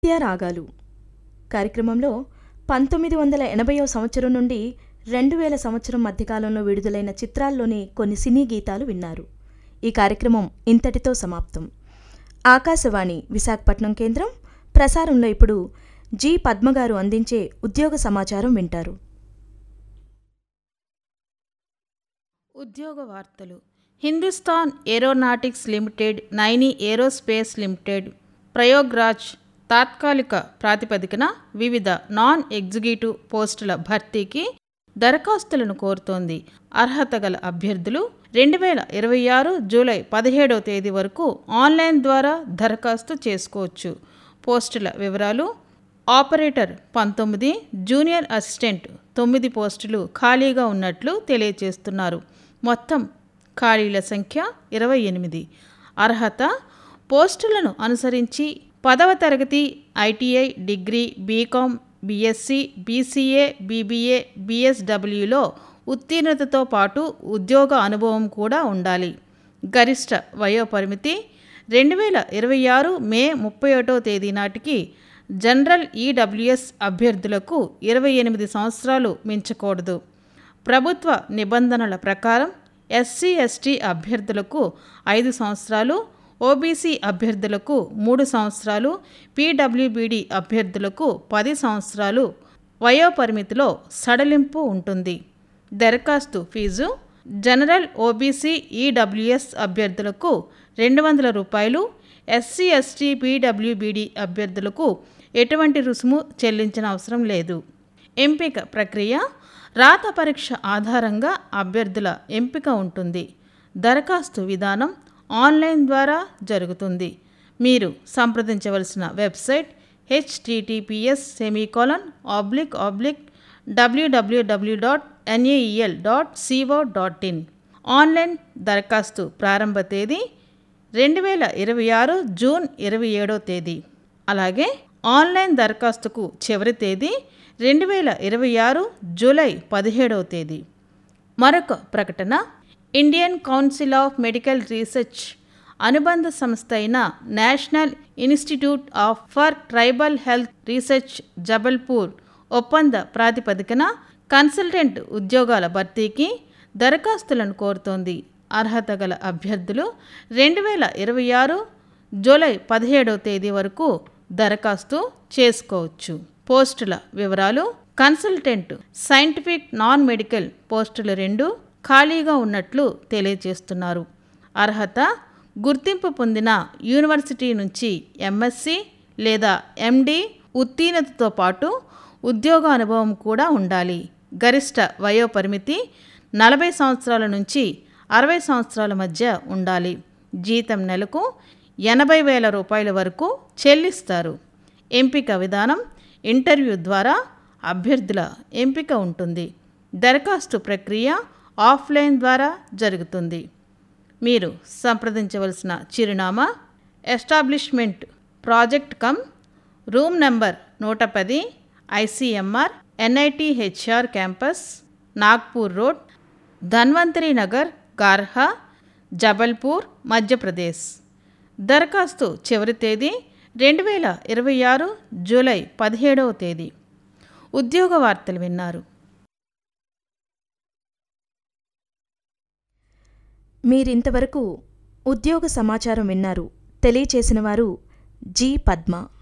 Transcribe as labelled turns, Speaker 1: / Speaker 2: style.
Speaker 1: సాహిత్య రాగాలు కార్యక్రమంలో పంతొమ్మిది వందల ఎనభైవ సంవత్సరం నుండి రెండు వేల సంవత్సరం మధ్యకాలంలో విడుదలైన చిత్రాల్లోని కొన్ని సినీ గీతాలు విన్నారు ఈ కార్యక్రమం ఇంతటితో సమాప్తం ఆకాశవాణి విశాఖపట్నం కేంద్రం ప్రసారంలో ఇప్పుడు జి పద్మగారు అందించే ఉద్యోగ సమాచారం వింటారు
Speaker 2: ఉద్యోగ వార్తలు Hindustan aeronautics limited Naini aerospace limited Prayagraj తాత్కాలిక ప్రాతిపదికన వివిధ నాన్ ఎగ్జిక్యూటివ్ పోస్టుల భర్తీకి దరఖాస్తులను కోరుతోంది అర్హత గల అభ్యర్థులు రెండు వేల ఇరవై ఆరు జూలై పదిహేడవ తేదీ వరకు ఆన్లైన్ ద్వారా దరఖాస్తు చేసుకోవచ్చు పోస్టుల వివరాలు ఆపరేటర్ పంతొమ్మిది జూనియర్ అసిస్టెంట్ తొమ్మిది పోస్టులు ఖాళీగా ఉన్నట్లు తెలియజేస్తున్నారు మొత్తం ఖాళీల సంఖ్య ఇరవై ఎనిమిది అర్హత పోస్టులను అనుసరించి పదవ తరగతి ITI degree BCom BSc BCA BBA బీఎస్డబ్ల్యూలో ఉత్తీర్ణతతో పాటు ఉద్యోగ అనుభవం కూడా ఉండాలి గరిష్ట వయోపరిమితి రెండు వేల ఇరవై ఆరు మే ముప్పై ఒకటో తేదీ నాటికి జనరల్ ఈడబ్ల్యూఎస్ అభ్యర్థులకు ఇరవై ఎనిమిది సంవత్సరాలు మించకూడదు ప్రభుత్వ నిబంధనల ప్రకారం ఎస్సీ ఎస్టీ అభ్యర్థులకు ఐదు సంవత్సరాలు ఓబీసీ అభ్యర్థులకు మూడు సంవత్సరాలు పీడబ్ల్యూబీడి అభ్యర్థులకు పది సంవత్సరాలు వయోపరిమితిలో సడలింపు ఉంటుంది దరఖాస్తు ఫీజు జనరల్ ఓబీసీ ఈడబ్ల్యూఎస్ అభ్యర్థులకు రెండు వందల రూపాయలు ఎస్సీ ఎస్టీ పీడబ్ల్యూబీడి అభ్యర్థులకు ఎటువంటి రుసుము చెల్లించిన అవసరం లేదు ఎంపిక ప్రక్రియ రాత పరీక్ష ఆధారంగా అభ్యర్థుల ఎంపిక ఉంటుంది దరఖాస్తు విధానం ఆన్లైన్ ద్వారా జరుగుతుంది మీరు సంప్రదించవలసిన website HTTPS semicolon oblique oblique WWW dot NAEL dot CO dot in online దరఖాస్తు ప్రారంభ తేదీ రెండు వేల ఇరవై ఆరు జూన్ ఇరవై ఏడో తేదీ అలాగే ఆన్లైన్ దరఖాస్తుకు చివరి తేదీ రెండు వేల ఇరవై ఆరు జూలై పదిహేడవ తేదీ మరొక ప్రకటన Indian council of medical research అనుబంధ సంస్థ అయిన national institute of for tribal health research Jabalpur ఒప్పంద ప్రాతిపదికన కన్సల్టెంట్ ఉద్యోగాల భర్తీకి దరఖాస్తులను కోరుతోంది అర్హత గల అభ్యర్థులు రెండు వేల ఇరవై ఆరు జూలై పదిహేడవ తేదీ వరకు దరఖాస్తు చేసుకోవచ్చు పోస్టుల వివరాలు కన్సల్టెంట్ సైంటిఫిక్ నాన్ మెడికల్ పోస్టులు రెండు ఖాళీగా ఉన్నట్లు తెలియజేస్తున్నారు అర్హత గుర్తింపు పొందిన యూనివర్సిటీ నుంచి ఎంఎస్సి లేదా ఎండి ఉత్తీర్ణతతో పాటు ఉద్యోగ అనుభవం కూడా ఉండాలి గరిష్ట వయోపరిమితి నలభై సంవత్సరాల నుంచి అరవై సంవత్సరాల మధ్య ఉండాలి జీతం నెలకు ఎనభై వేల రూపాయల వరకు చెల్లిస్తారు ఎంపిక విధానం ఇంటర్వ్యూ ద్వారా అభ్యర్థుల ఎంపిక ఉంటుంది దరఖాస్తు ప్రక్రియ ఆఫ్లైన్ ద్వారా జరుగుతుంది మీరు సంప్రదించవలసిన చిరునామా establishment project cum room number నూట పది ICMR NIT HR campus Nagpur road Dhanvantari Nagar Garha Jabalpur Madhya Pradesh దరఖాస్తు చివరి తేదీ రెండు వేల ఇరవై ఆరు జూలై పదిహేడవ తేదీ ఉద్యోగ వార్తలు విన్నారు
Speaker 1: మీరింతవరకు ఉద్యోగ సమాచారం విన్నారు తెలియచేసిన వారు జి పద్మ